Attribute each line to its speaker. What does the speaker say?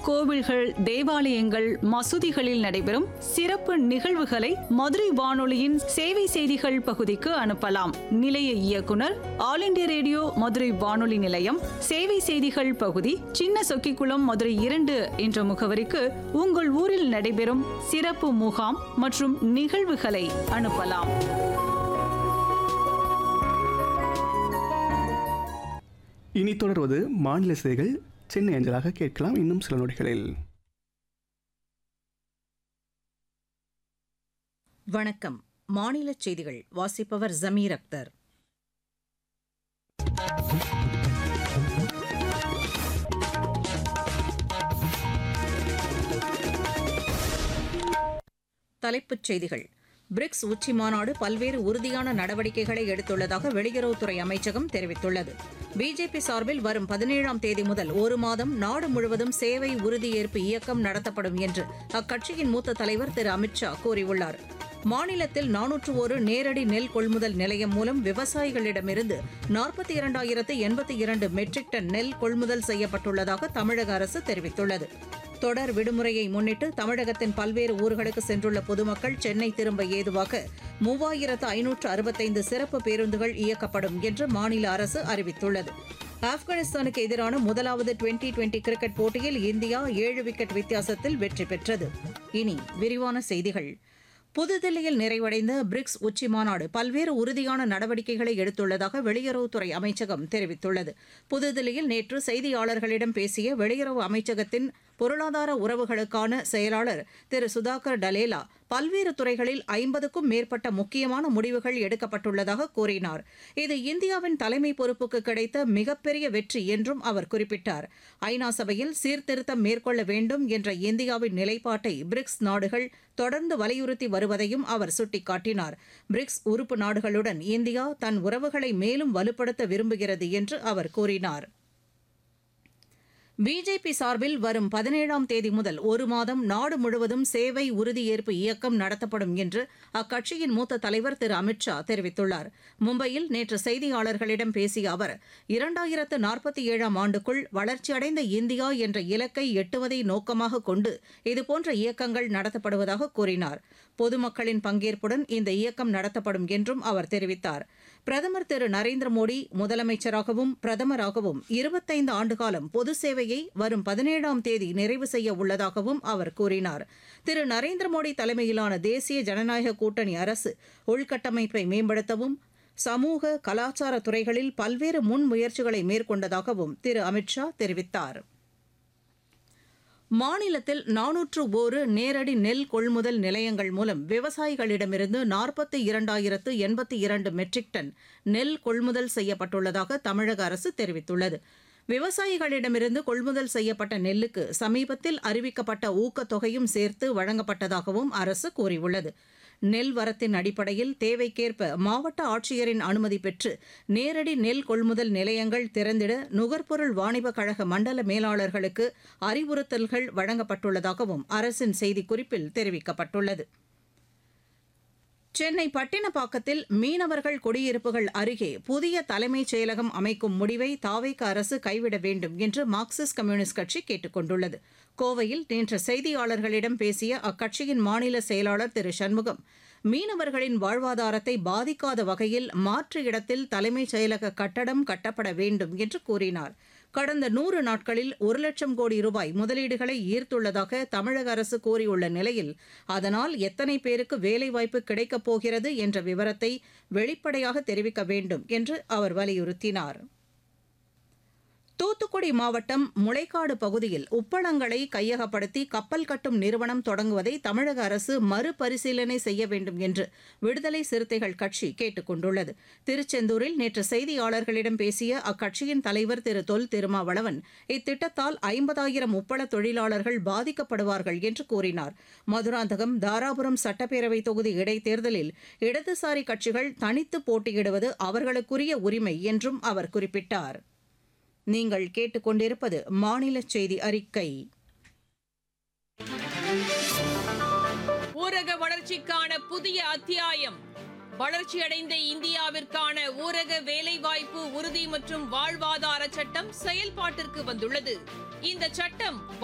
Speaker 1: கோவில்கள் தேவாலயங்கள் மசூதிகளில் நடைபெறும் சிறப்பு நிகழ்வுகளை மதுரை வானொலியின் சேவை செய்திகள் பகுதிக்கு அனுப்பலாம் நிலைய இயக்குனர் ஆல் இண்டியா ரேடியோ மதுரை வானொலி நிலையம் சேவை செய்திகள் பகுதி சின்ன சொக்கிக்குளம் மதுரை இரண்டு என்ற முகவரிக்கு உங்கள் ஊரில் நடைபெறும் சிறப்பு முகாம் மற்றும் நிகழ்வுகளை அனுப்பலாம்
Speaker 2: இனி தொடர்வது மாநில செய்திகள் சென்னை அஞ்சலாக கேட்கலாம் இன்னும் சில நொடிகளில்
Speaker 3: வணக்கம் மாநில செய்திகள் வாசிப்பவர் ஜமீர் அக்தர் தலைப்புச் செய்திகள் பிரிக்ஸ் உச்சி மாநாடு பல்வேறு உறுதியான நடவடிக்கைகளை எடுத்துள்ளதாக வெளியுறவுத்துறை அமைச்சகம் தெரிவித்துள்ளது பிஜேபி சார்பில் வரும் பதினேழாம் தேதி முதல் ஒரு மாதம் நாடு முழுவதும் சேவை உறுதியேற்பு இயக்கம் நடத்தப்படும் என்று அக்கட்சியின் மூத்த தலைவர் திரு அமித்ஷா கூறியுள்ளார் மாநிலத்தில் நானூற்று ஒரு நேரடி நெல் கொள்முதல் நிலையம் மூலம் விவசாயிகளிடமிருந்து நாற்பத்தி இரண்டாயிரத்து எண்பத்தி இரண்டு மெட்ரிக் டன் நெல் கொள்முதல் செய்யப்பட்டுள்ளதாக தமிழக அரசு தெரிவித்துள்ளது தொடர் விடுமுறையை முன்னிட்டு தமிழகத்தின் பல்வேறு ஊர்களுக்கு சென்றுள்ள பொதுமக்கள் சென்னை திரும்ப ஏதுவாக மூவாயிரத்து ஐநூற்று அறுபத்தைந்து சிறப்பு பேருந்துகள் இயக்கப்படும் என்று மாநில அரசு அறிவித்துள்ளது ஆப்கானிஸ்தானுக்கு எதிரான முதலாவது டுவெண்டி டுவெண்டி கிரிக்கெட் போட்டியில் இந்தியா ஏழு விக்கெட் வித்தியாசத்தில் வெற்றி பெற்றது இனி விரிவான செய்திகள் புதுதில்லியில் நிறைவடைந்த பிரிக்ஸ் உச்சி மாநாடு பல்வேறு உறுதியான நடவடிக்கைகளை எடுத்துள்ளதாக வெளியுறவுத்துறை அமைச்சகம் தெரிவித்துள்ளது புதுதில்லியில் நேற்று செய்தியாளர்களிடம் பேசிய வெளியுறவு அமைச்சகத்தின் பொருளாதார உறவுகளுக்கான செயலாளர் திரு சுதாகர் டலேலா பல்வேறு துறைகளில் ஐம்பதுக்கும் மேற்பட்ட முக்கியமான முடிவுகள் எடுக்கப்பட்டுள்ளதாக கூறினார் இது இந்தியாவின் தலைமை பொறுப்புக்கு கிடைத்த மிகப்பெரிய வெற்றி என்றும் அவர் குறிப்பிட்டார் ஐநா சபையில் சீர்திருத்தம் மேற்கொள்ள வேண்டும் என்ற இந்தியாவின் நிலைப்பாட்டை பிரிக்ஸ் நாடுகள் தொடர்ந்து வலியுறுத்தி வருவதையும் அவர் சுட்டிக்காட்டினார் பிரிக்ஸ் உறுப்பு நாடுகளுடன் இந்தியா தன் உறவுகளை மேலும் வலுப்படுத்த விரும்புகிறது என்று அவர் கூறினார் பிஜேபி சார்பில் வரும் பதினேழாம் தேதி முதல் ஒரு மாதம் நாடு முழுவதும் சேவை உறுதியேற்பு இயக்கம் நடத்தப்படும் என்று அக்கட்சியின் மூத்த தலைவர் திரு அமித்ஷா தெரிவித்துள்ளார் மும்பையில் நேற்று செய்தியாளர்களிடம் பேசிய அவர் இரண்டாயிரத்து நாற்பத்தி ஏழாம் ஆண்டுக்குள் வளர்ச்சியடைந்த இந்தியா என்ற இலக்கை எட்டுவதை நோக்கமாக கொண்டு இதுபோன்ற இயக்கங்கள் நடத்தப்படுவதாக கூறினார் பொதுமக்களின் பங்கேற்புடன் இந்த இயக்கம் நடத்தப்படும் என்றும் அவர் தெரிவித்தார் பிரதமர் திரு நரேந்திர மோடி முதலமைச்சராகவும் பிரதமராகவும் இருபத்தைந்து ஆண்டுகாலம் பொது சேவையை வரும் பதினேழாம் தேதி நிறைவு செய்ய உள்ளதாகவும் அவர் கூறினார் திரு நரேந்திர மோடி தலைமையிலான தேசிய ஜனநாயக கூட்டணி அரசு உள்கட்டமைப்பை மேம்படுத்தவும் சமூக கலாச்சார துறைகளில் பல்வேறு முன்முயற்சிகளை மேற்கொண்டதாகவும் திரு அமித்ஷா தெரிவித்தார் மாநிலத்தில் நானூற்று ஒரு நேரடி நெல் கொள்முதல் நிலையங்கள் மூலம் விவசாயிகளிடமிருந்து நாற்பத்தி இரண்டாயிரத்து எண்பத்தி இரண்டு மெட்ரிக் டன் நெல் கொள்முதல் செய்யப்பட்டுள்ளதாக தமிழக அரசு தெரிவித்துள்ளது விவசாயிகளிடமிருந்து கொள்முதல் செய்யப்பட்ட நெல்லுக்கு சமீபத்தில் அறிவிக்கப்பட்ட ஊக்கத்தொகையும் சேர்த்து வழங்கப்பட்டதாகவும் அரசு கூறியுள்ளது நெல் வரத்தின் அடிப்படையில் தேவைக்கேற்ப மாவட்ட ஆட்சியரின் அனுமதி பெற்று நேரடி நெல் கொள்முதல் நிலையங்கள் திறந்திட நுகர்பொருள் வாணிப கழக மண்டல மேலாளர்களுக்கு அறிவுறுத்தல்கள் வழங்கப்பட்டுள்ளதாகவும் அரசின் செய்திக்குறிப்பில் தெரிவிக்கப்பட்டுள்ளது சென்னை பட்டினப்பாக்கத்தில் மீனவர்கள் குடியிருப்புகள் அருகே புதிய தலைமைச் செயலகம் அமைக்கும் முடிவை தாவேக அரசு கைவிட வேண்டும் என்று மார்க்சிஸ்ட் கம்யூனிஸ்ட் கட்சி கேட்டுக் கொண்டுள்ளது கோவையில் நேற்று செய்தியாளர்களிடம் பேசிய அக்கட்சியின் மாநில செயலாளர் திரு சண்முகம் மீனவர்களின் வாழ்வாதாரத்தை பாதிக்காத வகையில் மாற்று இடத்தில் தலைமைச் செயலக கட்டடம் கட்டப்பட வேண்டும் என்று கூறினார் கடந்த நூறு நாட்களில் ஒரு லட்சம் கோடி ரூபாய் முதலீடுகளை ஈர்த்துள்ளதாக தமிழக அரசு கூறியுள்ள நிலையில் அதனால் எத்தனை பேருக்கு வேலைவாய்ப்பு கிடைக்கப் போகிறது என்ற விவரத்தை வெளிப்படையாக தெரிவிக்க வேண்டும் என்று அவர் வலியுறுத்தினார் தூத்துக்குடி மாவட்டம் முளைக்காடு பகுதியில் உப்பளங்களை கையகப்படுத்தி கப்பல் கட்டும் நிறுவனம் தொடங்குவதை தமிழக அரசு மறுபரிசீலனை செய்ய வேண்டும் என்று விடுதலை சிறுத்தைகள் கட்சி கேட்டுக் கொண்டுள்ளது திருச்செந்தூரில் நேற்று செய்தியாளர்களிடம் பேசிய அக்கட்சியின் தலைவர் திரு தொல் திருமாவளவன் இத்திட்டத்தால் ஐம்பதாயிரம் உப்பள தொழிலாளர்கள் பாதிக்கப்படுவார்கள் என்று கூறினார் மதுராந்தகம் தாராபுரம் சட்டப்பேரவை தொகுதி இடைத்தேர்தலில் இடதுசாரி கட்சிகள் தனித்து போட்டியிடுவது அவர்களுக்குரிய உரிமை என்றும் அவர் குறிப்பிட்டார் நீங்கள் கேட்டுக்கொண்டிருப்பது மாநில செய்தி அறிக்கை
Speaker 4: ஊரக வளர்ச்சிக்கான புதிய அத்தியாயம் வளர்ச்சியடைந்த இந்தியாவிற்கான ஊரக வேலைவாய்ப்பு உறுதி மற்றும் வாழ்வாதார சட்டம் செயல்பாட்டிற்கு வந்துள்ளது இந்த சட்டம்